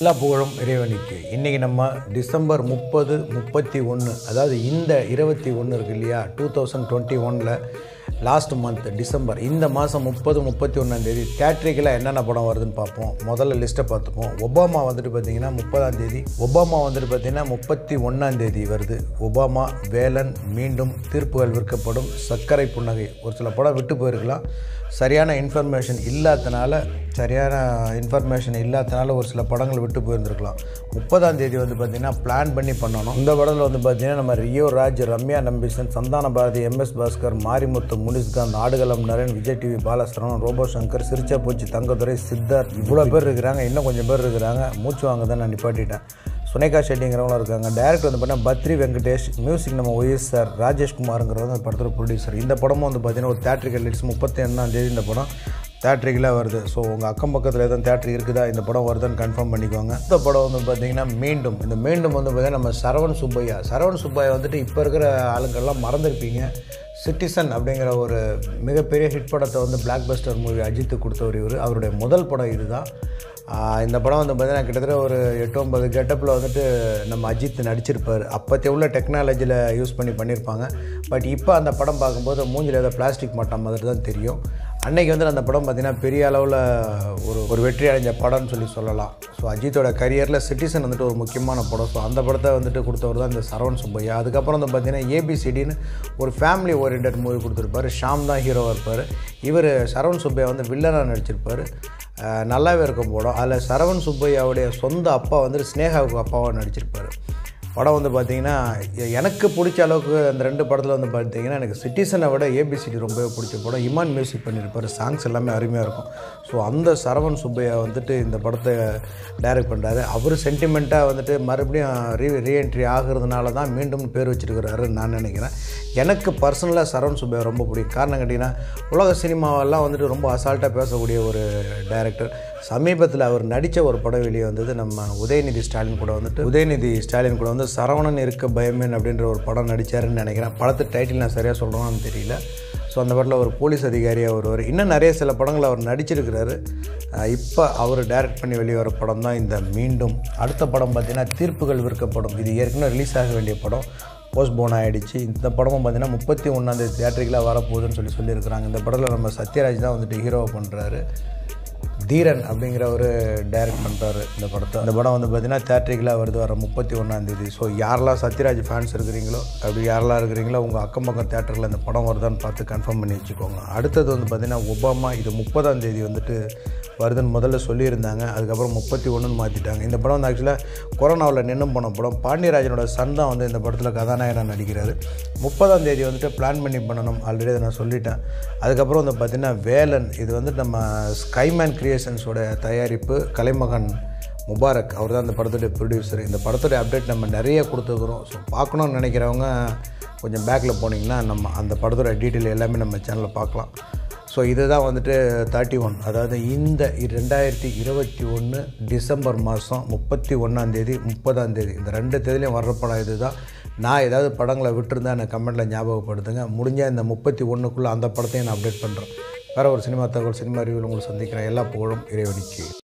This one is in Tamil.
எல்லா புகழும் இறைவனுக்கு இன்றைக்கி நம்ம டிசம்பர் முப்பது முப்பத்தி ஒன்று அதாவது இந்த இருபத்தி ஒன்று இருக்கு இல்லையா டூ தௌசண்ட் டுவெண்ட்டி ஒனில் லாஸ்ட் மந்த் டிசம்பர் இந்த மாதம் முப்பது முப்பத்தி ஒன்றாந்தேதி தேட்ரிக்கெலாம் என்னென்ன படம் வருதுன்னு பார்ப்போம் முதல்ல லிஸ்ட்டை பார்த்துப்போம் ஒபாமா வந்துட்டு பார்த்தீங்கன்னா முப்பதாம் தேதி ஒபாமா வந்துட்டு பார்த்தீங்கன்னா முப்பத்தி ஒன்றாம் தேதி வருது ஒபாமா வேலன் மீண்டும் தீர்ப்புகள் விற்கப்படும் சர்க்கரை புன்னகை ஒரு சில படம் விட்டு போயிருக்கலாம் சரியான இன்ஃபர்மேஷன் இல்லாதனால சரியான இன்ஃபர்மேஷன் இல்லாதனால ஒரு சில படங்கள் விட்டு போயிருந்துருக்கலாம் முப்பதாம் தேதி வந்து பார்த்திங்கன்னா பிளான் பண்ணி பண்ணணும் இந்த படத்தில் வந்து பார்த்திங்கன்னா நம்ம Rio Raj Ramya Nambeesan Santhana Bharathi MS Bhaskar Marimuthu Munishkanth Aadukalam Naren Vijay TV Balasaravanan robo Shankar சிரிச்சா பூச்சி தங்கதுரை சித்தார்த் இவ்வளோ பேர் இருக்கிறாங்க இன்னும் கொஞ்சம் பேர் இருக்கிறாங்க மூச்சு வாங்க தான் நான் நிப்பாட்டிட்டேன் சுனேகா ஷெட்டிங்கிறவங்களும் இருக்காங்க டேரக்டர் வந்து பார்த்தீங்கன்னா பத்ரி வெங்கடேஷ் மியூசிக் நம்ம ஒய்எஸ் சார் ராஜேஷ்குமாருங்கிறவங்க அந்த படத்தோட ப்ரொடியூசர் இந்த படமும் வந்து பார்த்தீங்கன்னா ஒரு தேட்ரிக்கல் லிட்ஸ் முப்பத்தி ஒன்றாம் தேதி இந்த படம் தேட்ரிக்கலாக வருது ஸோ உங்கள் அக்கம் பக்கத்தில் எதுவும் தேட்ரி இருக்குதா இந்த படம் வருதுன்னு கன்ஃபார்ம் பண்ணிக்கோங்க இந்த படம் வந்து பார்த்தீங்கன்னா மீண்டும் இந்த மீண்டும் வந்து பார்த்தீங்கன்னா நம்ம சரவண் சுப்பையா சரவண் சுப்பையா வந்துட்டு இப்போ இருக்கிற ஆளுங்கள்லாம் மறந்துருப்பீங்க சிட்டிசன் அப்படிங்கிற ஒரு மிகப்பெரிய ஹிட் படத்தை வந்து பிளாக் பஸ்டர் மூவி அஜித்து கொடுத்தவர் இவர் அவருடைய முதல் படம் இதுதான் ஆஹ் இந்த படம் வந்து பார்த்தீங்கன்னா கிட்டத்தட்ட ஒரு எட்டு ஒன்பது கெட்டப்பில் வந்துட்டு நம்ம அஜித் நடிச்சிருப்பார் அப்போத்தே உள்ள டெக்னாலஜியில் யூஸ் பண்ணி பண்ணியிருப்பாங்க பட் இப்போ அந்த படம் பார்க்கும்போது மூஞ்சில் ஏதோ பிளாஸ்டிக் மாட்டம் மாதிரி தான் தெரியும் அன்னைக்கு வந்து அந்த படம் பார்த்திங்கன்னா பெரிய அளவில் ஒரு ஒரு வெற்றி அடைஞ்ச படம்னு சொல்லி சொல்லலாம் ஸோ அஜித்தோட கரியரில் சிட்டிசன் வந்துட்டு ஒரு முக்கியமான படம் ஸோ அந்த படத்தை வந்துட்டு கொடுத்தவர் தான் இந்த சரவண் சுப்பையா அதுக்கப்புறம் வந்து பார்த்தீங்கன்னா ஏபிசிடின்னு ஒரு ஃபேமிலி ஓரியன்ட் மூவி கொடுத்துருப்பாரு ஷாம் தான் ஹீரோவாக இருப்பார் இவர் சரவண் சுப்பையா வந்து வில்லனாக நடிச்சிருப்பார் அஹ் நல்லாவே இருக்கும் படம் அதில் சரவண் சுப்பையாவுடைய சொந்த அப்பா வந்துட்டு ஸ்னேகாவுக்கு அப்பாவாக நடிச்சிருப்பார் படம் வந்து பார்த்திங்கன்னா எ- எனக்கு பிடிச்ச அளவுக்கு அந்த ரெண்டு படத்தில் வந்து பார்த்தீங்கன்னா எனக்கு சிட்டிசனை விட ஏபிசிடி ரொம்பவே பிடிச்ச படம் இமான் மியூசிக் பண்ணியிருப்பார் சாங்ஸ் எல்லாமே அருமையாக இருக்கும் ஸோ அந்த சரவண் சுப்பையா வந்துட்டு இந்த படத்தை டைரக்ட் பண்ணுறாரு அவர் சென்டிமெண்ட்டாக வந்துட்டு மறுபடியும் ரீ ரீஎன்ட்ரி ஆகிறதுனால தான் மீண்டும் பேர் வச்சிருக்கிறாருன்னு நான் நினைக்கிறேன் எனக்கு பர்சனலாக சரவண் சுப்பையா ரொம்ப பிடிக்கும் காரணம் கேட்டிங்கன்னா உலக சினிமாவெல்லாம் வந்துட்டு ரொம்ப அசால்ட்டாக பேசக்கூடிய ஒரு டைரக்டர் சமீபத்தில் அவர் நடித்த ஒரு படம் வெளியே வந்தது நம்ம உதயநிதி ஸ்டாலின் கூட வந்துட்டு உதயநிதி ஸ்டாலின் கூட வந்து சரவணன் இருக்க பயமேன் அப்படின்ற ஒரு படம் நடித்தாருன்னு நினைக்கிறேன் படத்து டைட்டில் நான் சரியாக சொல்கிறேன்னு தெரியல ஸோ அந்த படத்தில் ஒரு போலீஸ் அதிகாரியாக வருவார் இன்னும் நிறைய சில படங்கள் அவர் நடிச்சிருக்கிறாரு இப்போ அவர் டைரக்ட் பண்ணி வெளியே வர படம் தான் இந்த மீண்டும் அடுத்த படம் பார்த்திங்கன்னா தீர்ப்புகள் விற்கப்படும் இது ஏற்கனவே ரிலீஸ் ஆக வேண்டிய படம் போஸ்ட்போன் ஆகிடுச்சு இந்த படமும் பார்த்தீங்கன்னா முப்பத்தி ஒன்றாந்தேதி தியேட்டருக்குலாம் வரப்போகுதுன்னு சொல்லி சொல்லியிருக்கிறாங்க இந்த படத்தில் நம்ம சத்யராஜ் தான் வந்துட்டு ஹீரோவை பண்ணுறாரு தீரன் அப்படிங்கிற ஒரு டைரக்ட் பண்ணுறாரு இந்த படத்தை இந்த படம் வந்து பார்த்தீங்கன்னா தேட்ரிக்கலாக வருது வர முப்பத்தி ஒன்றாந்தேதி ஸோ யாரெல்லாம் சத்யராஜ் ஃபேன்ஸ் இருக்கிறீங்களோ அப்படி யாரெல்லாம் இருக்கிறீங்களோ உங்கள் அக்கம் பக்கம் தேட்டரில் இந்த படம் வருதான்னு பார்த்து கன்ஃபார்ம் பண்ணி வச்சுக்கோங்க அடுத்தது வந்து பார்த்தீங்கன்னா ஒபாமா இது முப்பதாம் தேதி வந்துட்டு வருதுன்னு முதல்ல சொல்லியிருந்தாங்க அதுக்கப்புறம் முப்பத்தி ஒன்றுன்னு மாற்றிட்டாங்க இந்த படம் வந்து ஆக்சுவலாக கொரோனாவில் நின்று போன படம் பாண்டியராஜனோட சன் தான் வந்து இந்த படத்தில் கதாநாயகனாக நடிக்கிறாரு முப்பதாம் தேதி வந்துட்டு பிளான் பண்ணி பண்ணணும் ஆல்ரெடி அதை நான் சொல்லிட்டேன் அதுக்கப்புறம் வந்து பார்த்திங்கன்னா வேலன் இது வந்து நம்ம ஸ்கைமேன் கிரியேஷன்ஸோட தயாரிப்பு கலைமகன் முபாரக் அவர் தான் இந்த படத்துடைய ப்ரொடியூசர் இந்த படத்துடைய அப்டேட் நம்ம நிறைய கொடுத்துருக்குறோம் ஸோ பார்க்கணுன்னு நினைக்கிறவங்க கொஞ்சம் பேக்கில் போனீங்கன்னா நம்ம அந்த படத்தோட டீட்டெயில் எல்லாமே நம்ம சேனலில் பார்க்கலாம் ஸோ இதுதான் வந்துட்டு தேர்ட்டி ஒன் அதாவது இந்த ரெண்டாயிரத்தி இருபத்தி ஒன்று டிசம்பர் மாதம் முப்பத்தி ஒன்றாந்தேதி முப்பதாந்தேதி இந்த ரெண்டு தேதியிலையும் வர்ற படம் இது தான் நான் ஏதாவது படங்களை விட்டுருந்தா எனக்கு கமெண்ட்டில் ஞாபகப்படுத்துங்க முடிஞ்சால் இந்த முப்பத்தி ஒன்றுக்குள்ளே அந்த படத்தையும் நான் அப்டேட் பண்ணுறேன் வேறு ஒரு சினிமா தகவல் சினிமா ரிவ்யூவில் உங்களை சந்திக்கிறேன் எல்லா புகழும் இறைவனிக்கு